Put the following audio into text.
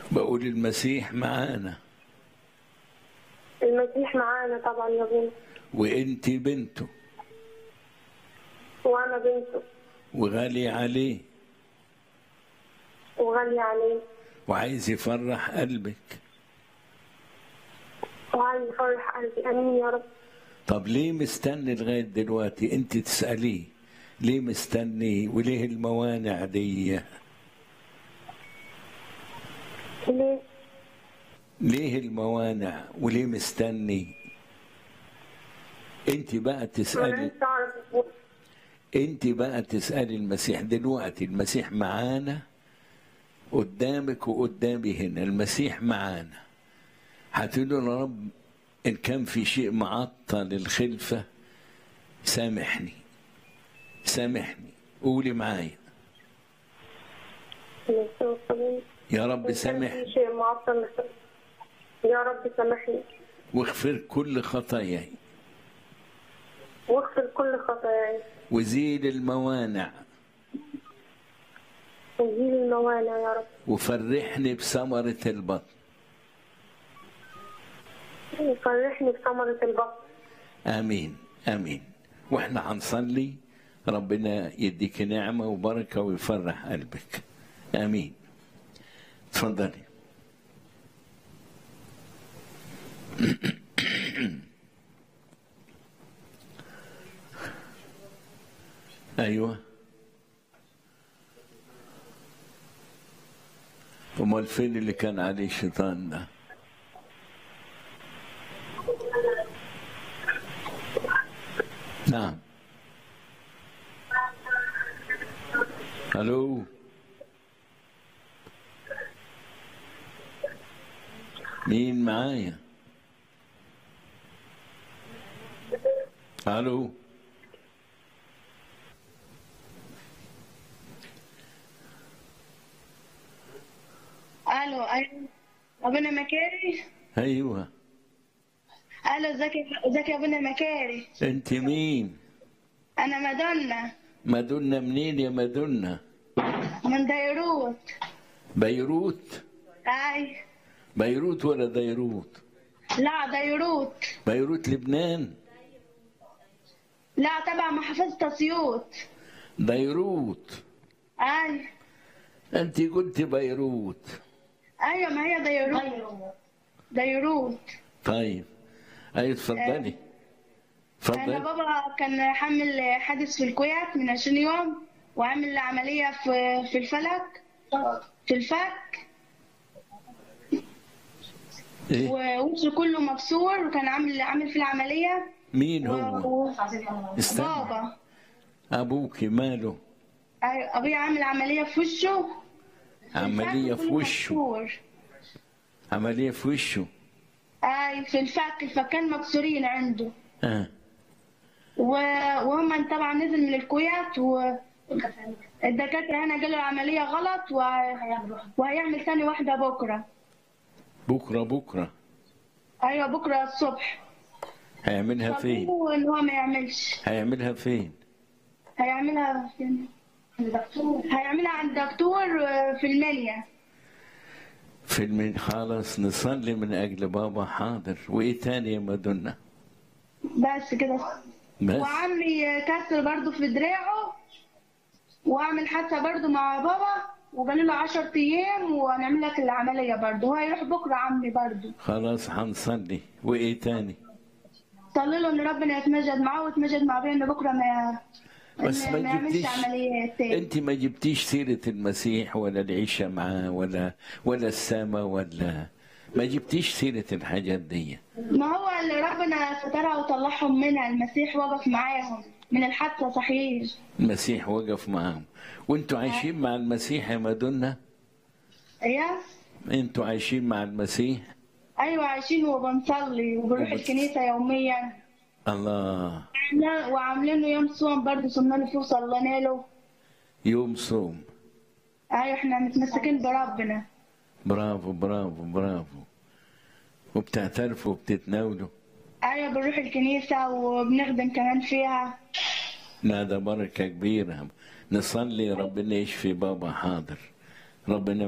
بقول المسيح معانا المسيح معانا طبعا يا بنت وانت بنته وانا بنته وغالي عليه وغالية عليه وعايز يفرح قلبك وعايز يفرح قلبي امين يا رب طب ليه مستني لغاية دلوقتي انت تسأليه ليه مستني وليه الموانع دي ليه ليه الموانع وليه مستني انت بقى انا تسألي عايز اعرف انت بقى تسألي المسيح دلوقتي المسيح معانا قدامك وقدامي هنا المسيح معانا هتقولوا يا رب ان كان في شيء معطل الخلفة سامحني سامحني قولي معايا يسوع صليب. يا رب إن كان سامحني في شيء معطل يا رب سامحني واغفر كل خطاياي واغفر كل خطاياي وزيل الموانع وزيل الموانع يا رب وفرحني بثمرة البطن وفرحني بثمرة البطن آمين آمين وإحنا هنصلي ربنا يديك نعمة وبركة ويفرح قلبك آمين تفضلي أيوة أمال فين اللي كان عليه الشيطان ده؟ نعم الو مين معايا الو الو ايوه ابونا مكاري ايوه الو ازيك يا- ازيك يا ابونا مكاري انت مين انا مادونا مدنة منين يا مدنة من ديروت بيروت اي بيروت ولا ديروت لا ديروت بيروت لبنان لا تبع محافظة اسيوط بيروت اي انت قلت بيروت ايوه ما هي ديروت ديروت طيب اي اتفضلي انا اتفضلي بابا كان حامل حادث في الكويت من 20 يوم وعامل عملية في في الفلك في الفك ايه ووشه كله مكسور وكان عامل عامل فيه العملية مين هو و- استنى بابا ابوكي ماله أيوة، ابويا عامل عملية في وشه عملية الفك في كله وشه مكسور. عملية في وشه اي في الفك الفكان مكسورين عنده اه و... وهم طبعا نزل من الكويت والدكاترة هنا قالوا العملية غلط و... وهيعمل ثاني واحدة بكرة بكرة بكرة ايوه بكرة الصبح هيعملها فين طلبوا ان هو ما يعملش هيعملها فين هيعملها فين هيعملها عند دكتور في المنيا في المن خلاص نصلي من اجل بابا حاضر وايه تاني يا مدنة بس كده بس وعمي كسر برضو في دراعه وعمل حادثة برضو مع بابا وقالوا له 10 ايام وهنعمل لك العملية برضو هو هيروح بكرة عمي برضو خلاص هنصلي وايه تاني صلي له ان ربنا يتمجد معاه ويتمجد مع بيه ان بكرة ما بس إن ما ما يعملش جبتيش عمليات تاني انت ما جبتيش سيرة المسيح ولا العيشة معاه ولا ولا السما ولا ما جبتيش سيرة الحاجات دي ما هو اللي ربنا سترها وطلعهم منها المسيح وقف معاهم من الحادثة صحيح المسيح وقف معاهم وانتوا عايشين مع المسيح يا مدنة ايوه انتوا عايشين مع المسيح ايوه عايشين وبنصلي وبنروح وبت- الكنيسة يوميا الله احنا وعاملين له يوم صوم برضه صمنا له فيه وصلينا له يوم صوم ايوه احنا متمسكين بربنا برافو برافو برافو وبتعترفوا وبتتناولوا ايوه بنروح الكنيسة وبنخدم كمان فيها لا ده بركة كبيرة نصلي ربنا يشفي بابا حاضر ربنا